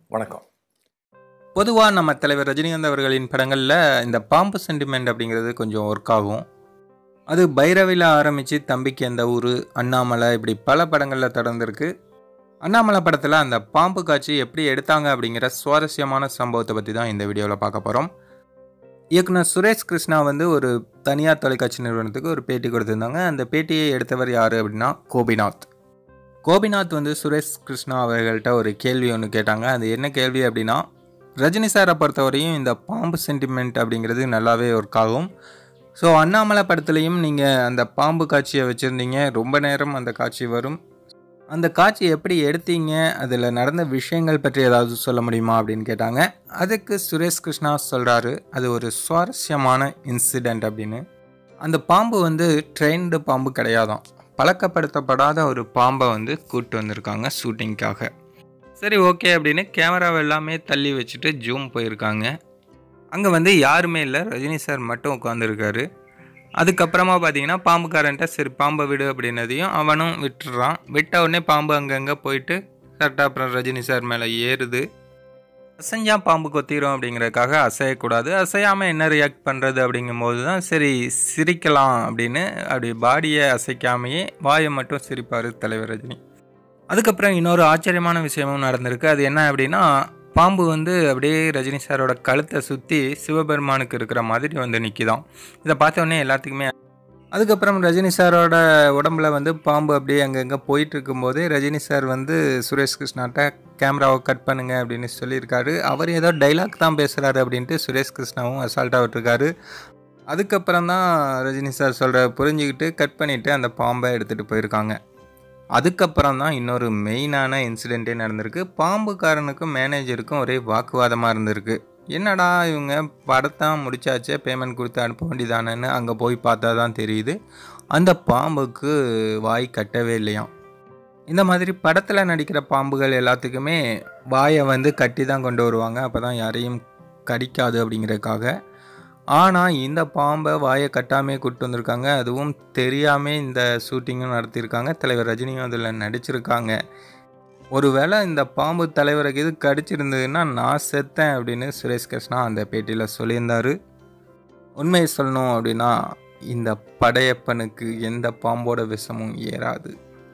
வணக்கம் பொதுவாக நம்ம தலைவர் ரஜினிகாந்த் அவர்களின் படங்களில் இந்த பாம்பு சென்டிமெண்ட் அப்படிங்கிறது கொஞ்சம் ஒர்க் ஆகும் அது பைரவியில் ஆரம்பித்து தம்பிக்கு எந்த ஊர் அண்ணாமலை இப்படி பல படங்களில் தொடர்ந்துருக்கு அண்ணாமலை படத்தில் அந்த பாம்பு காட்சி எப்படி எடுத்தாங்க அப்படிங்கிற சுவாரஸ்யமான சம்பவத்தை பற்றி தான் இந்த வீடியோவில் பார்க்க போகிறோம் இயக்குனர் சுரேஷ் கிருஷ்ணா வந்து ஒரு தனியார் தொலைக்காட்சி நிறுவனத்துக்கு ஒரு பேட்டி கொடுத்துருந்தாங்க அந்த பேட்டியை எடுத்தவர் யார் அப்படின்னா கோபிநாத் கோபிநாத் வந்து சுரேஷ் கிருஷ்ணா அவர்கள்ட்ட ஒரு கேள்வி ஒன்று கேட்டாங்க அது என்ன கேள்வி அப்படின்னா ரஜினி சாரை பொறுத்தவரையும் இந்த பாம்பு சென்டிமெண்ட் அப்படிங்கிறது நல்லாவே ஒர்க் ஆகும் ஸோ அண்ணாமலை படத்துலையும் நீங்கள் அந்த பாம்பு காட்சியை வச்சுருந்தீங்க ரொம்ப நேரம் அந்த காட்சி வரும் அந்த காட்சி எப்படி எடுத்தீங்க அதில் நடந்த விஷயங்கள் பற்றி ஏதாவது சொல்ல முடியுமா அப்படின்னு கேட்டாங்க அதுக்கு சுரேஷ் கிருஷ்ணா சொல்கிறாரு அது ஒரு சுவாரஸ்யமான இன்சிடெண்ட் அப்படின்னு அந்த பாம்பு வந்து ட்ரெயின்டு பாம்பு கிடையாதாம் பழக்கப்படுத்தப்படாத ஒரு பாம்பை வந்து கூட்டு வந்திருக்காங்க ஷூட்டிங்க்காக சரி ஓகே அப்படின்னு கேமராவை எல்லாமே தள்ளி வச்சுட்டு ஜூம் போயிருக்காங்க அங்கே வந்து யாருமே இல்லை ரஜினி சார் மட்டும் உட்காந்துருக்காரு அதுக்கப்புறமா பார்த்தீங்கன்னா பாம்புக்காரன்ட்ட சரி பாம்பை விடு அப்படின்னதையும் அவனும் விட்டுறான் விட்ட உடனே பாம்பு அங்கங்கே போயிட்டு கரெக்டாக அப்புறம் ரஜினி சார் மேலே ஏறுது அசைஞ்சா பாம்பு கொத்திரும் அப்படிங்கிறதுக்காக அசையக்கூடாது அசையாமல் என்ன ரியாக்ட் பண்ணுறது அப்படிங்கும்போது தான் சரி சிரிக்கலாம் அப்படின்னு அப்படி பாடியை அசைக்காமையே வாயை மட்டும் சிரிப்பார் தலைவர் ரஜினி அதுக்கப்புறம் இன்னொரு ஆச்சரியமான விஷயமும் நடந்திருக்கு அது என்ன அப்படின்னா பாம்பு வந்து அப்படியே ரஜினி சாரோட கழுத்தை சுற்றி சிவபெருமானுக்கு இருக்கிற மாதிரி வந்து நிற்கிதான் இதை பார்த்த உடனே எல்லாத்துக்குமே அதுக்கப்புறம் ரஜினி சாரோட உடம்புல வந்து பாம்பு அப்படியே அங்கங்கே போயிட்டு இருக்கும்போதே ரஜினி சார் வந்து சுரேஷ் கிருஷ்ணாட்ட கேமராவை கட் பண்ணுங்க அப்படின்னு சொல்லியிருக்காரு அவர் ஏதோ டைலாக் தான் பேசுகிறாரு அப்படின்ட்டு சுரேஷ் கிருஷ்ணாவும் அசால்ட்டாக விட்டுருக்காரு அதுக்கப்புறம் தான் ரஜினி சார் சொல்கிற புரிஞ்சுக்கிட்டு கட் பண்ணிவிட்டு அந்த பாம்பை எடுத்துகிட்டு போயிருக்காங்க அதுக்கப்புறம் தான் இன்னொரு மெயினான இன்சிடெண்ட்டே நடந்திருக்கு பாம்புக்காரனுக்கும் மேனேஜருக்கும் ஒரே வாக்குவாதமாக இருந்திருக்கு என்னடா இவங்க படத்தான் முடிச்சாச்சே பேமெண்ட் கொடுத்து அனுப்ப வேண்டியதானேன்னு அங்கே போய் பார்த்தா தான் தெரியுது அந்த பாம்புக்கு வாய் கட்டவே இல்லையாம் இந்த மாதிரி படத்தில் நடிக்கிற பாம்புகள் எல்லாத்துக்குமே வாயை வந்து கட்டி தான் கொண்டு வருவாங்க அப்போ தான் யாரையும் கடிக்காது அப்படிங்கிறதுக்காக ஆனால் இந்த பாம்பை வாயை கட்டாமே கூப்பிட்டு வந்திருக்காங்க அதுவும் தெரியாமல் இந்த ஷூட்டிங்கும் நடத்தியிருக்காங்க தலைவர் ரஜினியும் அதில் நடிச்சிருக்காங்க ஒருவேளை இந்த பாம்பு தலைவருக்கு இது கடிச்சிருந்ததுன்னா நான் செத்தேன் அப்படின்னு சுரேஷ் கிருஷ்ணா அந்த பேட்டியில் சொல்லியிருந்தார் உண்மையை சொல்லணும் அப்படின்னா இந்த படையப்பனுக்கு எந்த பாம்போட விஷமும் ஏறாது